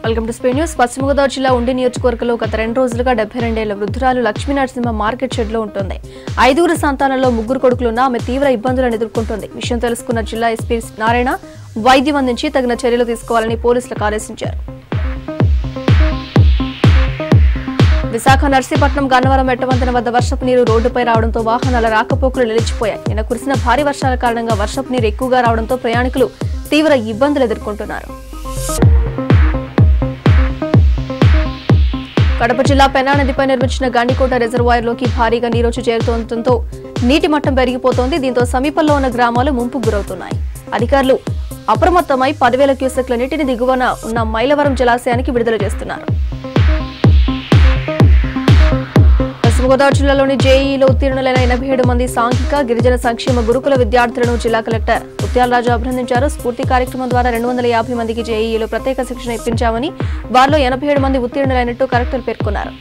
welcome to స్పే news పశ్చిమ గోదావరి జిల్లా ఉండి నియోజకవర్గంలో గత రెండు రోజులుగా డెబ్బై రెండేళ్ల వృద్ధురాలు లక్ష్మీ నరసింహ మార్కెట్ షెడ్ లో ఉంటుంది ఐదుగురు సంతానంలో ముగ్గురు కొడుకులున్న ఆమె తీవ్ర ఇబ్బందులను ఎదుర్కొంటుంది విషయం తెలుసుకున్న జిల్లా ఎస్పీ నారాయణ వైద్యం అందించి తగిన చర్యలు తీసుకోవాలని పోలీసులకు ఆదేశించారు విశాఖ నర్సీపట్నం గన్నవరం మెట్టవంతెన వద్ద వర్షపు నీరు రోడ్డుపై రావడంతో వాహనాల రాకపోకలు నిలిచిపోయాయి నిన్న కురిసిన భారీ వర్షాల కారణంగా వర్షపు నీరు ఎక్కువగా రావడంతో ప్రయాణికులు తీవ్ర ఇబ్బందులు ఎదుర్కొంటున్నారు కడప జిల్లా పెన్నా నదిపై నిర్మించిన గండికోట రిజర్వాయర్లోకి భారీగా నీరొచ్చి చేరుతుండటంతో నీటి మట్టం పెరిగిపోతోంది దీంతో సమీపంలో ఉన్న గ్రామాలు ముంపుకు గురవుతున్నాయి అధికారులు అప్రమత్తమై పదివేల క్యూసెక్ల నీటిని దిగువన ఉన్న మైలవరం జలాశయానికి విడుదల చేస్తున్నారు పశ్చిమ గోదావరి జిల్లాలోని జేఈలో ఉత్తీర్ణులైన ఎనభై ఏడు మంది సాంఘిక గిరిజన సంక్షేమ గురుకుల విద్యార్థులను జిల్లా కలెక్టర్ ముత్యాలరాజు అభినందించారు స్ఫూర్తి కార్యక్రమం ద్వారా రెండు వందల యాభై మందికి జేఈలో ప్రత్యేక శిక్షణ ఇప్పించామని వారిలో ఎనభై ఏడు మంది ఉత్తీర్ణులైనట్టు కలెక్టర్ పేర్కొన్నారు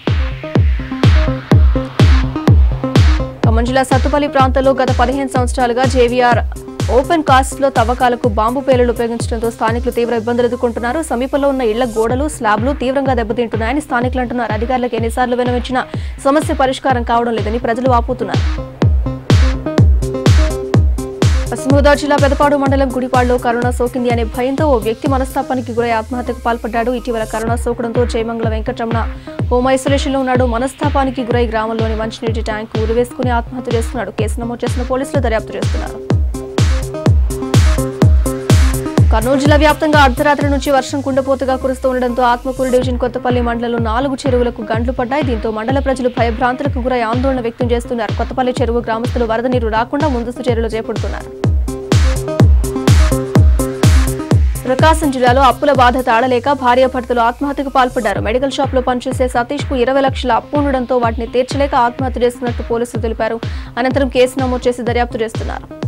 ఖమ్మం జిల్లా సత్తుపల్లి ప్రాంతంలో గత పదిహేను సంవత్సరాలుగా జేవీఆర్ ఓపెన్ కాస్ట్ లో తవ్వకాలకు బాంబు పేలులు ఉపయోగించడంతో స్థానికులు తీవ్ర ఇబ్బందులు ఎదుర్కొంటున్నారు సమీపంలో ఉన్న ఇళ్ల గోడలు స్లాబ్లు తీవ్రంగా దెబ్బతింటున్నాయని స్థానికులు అంటున్నారు అధికారులకు ఎన్నిసార్లు వినవించినా సమస్య పరిష్కారం కావడం లేదని ప్రజలు వాపోతున్నారు పశ్చిమ గోదావరి జిల్లా పెదపాడు మండలం గుడిపాడులో కరోనా సోకింది అనే భయంతో ఓ వ్యక్తి మనస్తాపానికి గురై ఆత్మహత్యకు పాల్పడ్డాడు ఇటీవల కరోనా సోకడంతో జయమంగళ వెంకటరమణ హోమ్ ఐసోలేషన్ లో ఉన్నాడు మనస్తాపానికి గురై గ్రామంలోని మంచినీటి ట్యాంక్ ఉరివేసుకుని ఆత్మహత్య చేస్తున్నాడు కేసు నమోదు చేసిన పోలీసులు దర్యాప్తు చేస్తున్నారు కర్నూలు జిల్లా వ్యాప్తంగా అర్ధరాత్రి నుంచి వర్షం కుండపోతగా కురుస్తూ ఉండడంతో ఆత్మకూరు డివిజన్ కొత్తపల్లి మండలంలో నాలుగు చెరువులకు గండ్లు పడ్డాయి దీంతో మండల ప్రజలు భయభ్రాంతులకు గురై ఆందోళన వ్యక్తం చేస్తున్నారు కొత్తపల్లి చెరువు గ్రామస్తులు వరద నీరు రాకుండా ముందస్తు చర్యలు చేపడుతున్నారు ప్రకాశం జిల్లాలో అప్పుల బాధ తాళలేక భార్యాభర్తలు ఆత్మహత్యకు పాల్పడ్డారు మెడికల్ షాప్ లో పనిచేసే సతీష్ కు ఇరవై లక్షల అప్పు ఉండడంతో వాటిని తీర్చలేక ఆత్మహత్య చేస్తున్నట్టు పోలీసులు తెలిపారు అనంతరం కేసు నమోదు చేసి దర్యాప్తు చేస్తున్నారు